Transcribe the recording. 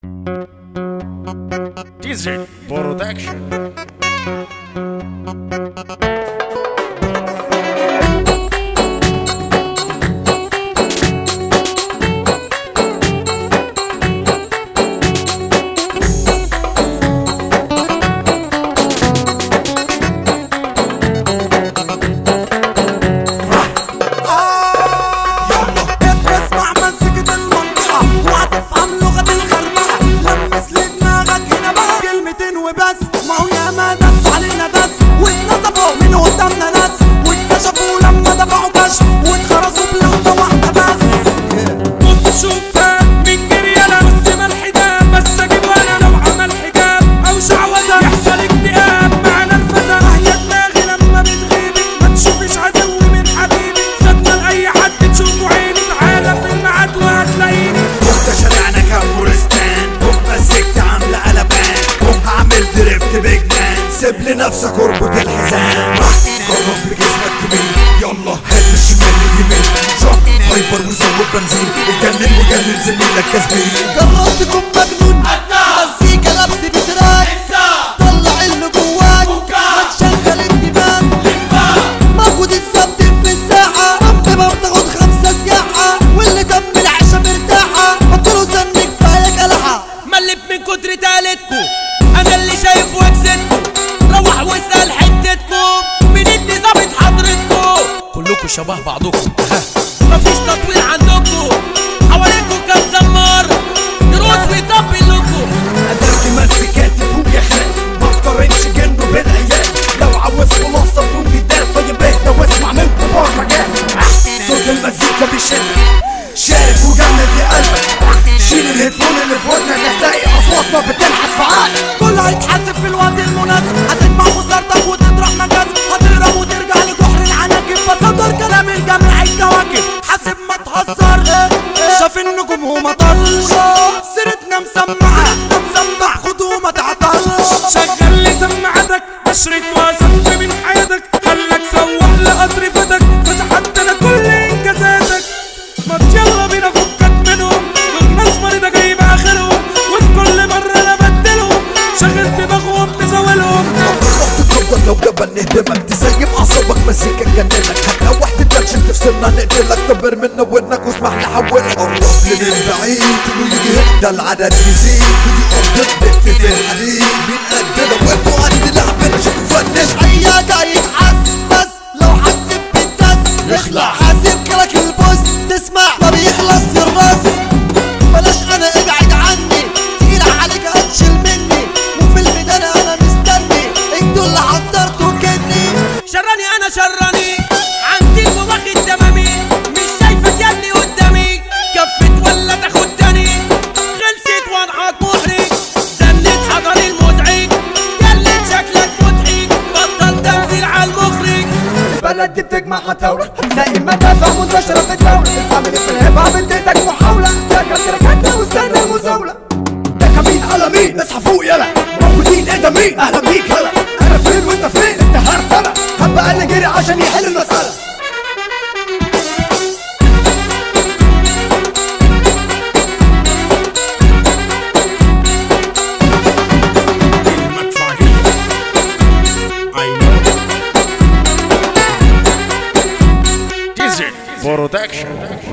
Desert Production. اسمع مزيكة المنطقة وهتفهم لغة الخربقة لمس لدماغك هنا بقى كلمتين وبس ما هو ياما دس علينا دس واتنصفوا من قدامنا ناس واتكشفوا لما دفعوا كشف واتخرسوا بلغة واحدة بس بص شوفها من جريانة بس ملح ده بس اجيب انا لو عمل حجاب او شعوذة يحصل اكتئاب مع نرفزة هي دماغي لما بتغيبي ما تشوفش عدو من حبيبي صدمة لاي حد تشوفه عيني تعالى في الميعاد وهتلاقيني ده شارعنا كابورستان هم مسكت عاملة قلبان هم هعمل دريفت بيج مان سيب لنفسك اربط الحزام جرب بجسمك تميل يلا هات الشمال اليمين شوف هايبر وزود بنزين اتجنن وجنن زميلك يا زميلي جربت تكون مجنون مزيكا لبس بتراك طلع اللي جواك ما تشغل الدماغ موجود السبت في الساعة رب ما بتاخد خمسة سياحة واللي تم العيشة مرتاحة حطله سن كفاية كلحة ملت من كتر تالتكو انا اللي شايف وكستكو روح واسأل حتتكو من اني ظابط حضرتكو كلكو شبه بعضكم ها مفيش تطوير عندكو حواليكو كام زمار دروس بيطبل لكم قدرت مسكاتي فوق يا خال ما اقترنش جنبه بالعيال لو عاوز خلاصة بدون جدال طيب اهدى واسمع من كبار مجال صوت المزيكا بيشد شارك وجمد يا قلبك شيل الهيدفون اللي في ودنك هتلاقي اصواتنا بتنحت في عقلك كله هيتحاسب في الوقت المناسب هتجمع خسارتك وتطرح مكاسب هتهرب وترجع لجحر العناكب بصدر كلام الجميع الكواكب حاسب ما تهزر شاف النجوم وما طلش سيرتنا مسمعة مسمع خد وما تعطلش شغل لي سماعتك اشرك واسف من حياتك خلك سوح لقطر فتك فتحت انا كل انجازاتك ما يلا بينا فكك منهم دول ناس مريضة جايبة اخرهم وفي كل مرة انا بدلهم شغل دماغهم مزاولهم وقت تفضل لو جبل نهدمك تسيب اعصابك مزيكا تجننك هتلوح تتنشن تفصلنا نقتلك طبر منا ودنك واسمح نحولك قرب من البعيد كله يجي هنا ده العدد يزيد ودي ارض البيت في الحديد مين قدنا وانتوا قد لعبنا شوفوا فنش اي جاي يتحس بس لو حسب بالدس يخلع. حاسب كلك البوس تسمع ما بيخلص الراس بلاش انا ابعد عني تقيل عليك هتشيل مني وفي الميدان انا مستني انتوا اللي حضرتوا كني شراني انا شراني عندي واخد تمامي مش شايفك ياللي قدامي كفت ولا تاخدني خلصت وانعاد محرج زنت حضر المزعج ياللي شكلك مضحك بطل تمثيل على المخرج البلد دي بتجمع هتاولة هتلاقي مدافع منتشرة في الدولة الفاميلي في الهيب هوب اديتك محاولة ده كان تركاتنا واستنى المزاولة ده كمين على مين اصحى فوق يلا موجودين ايه ده مين اهلا بيك هلا انا فين وانت فين انت هرتلة هبقى اللي جري عشان يحل المسألة المدفعية. I know. Desert Production.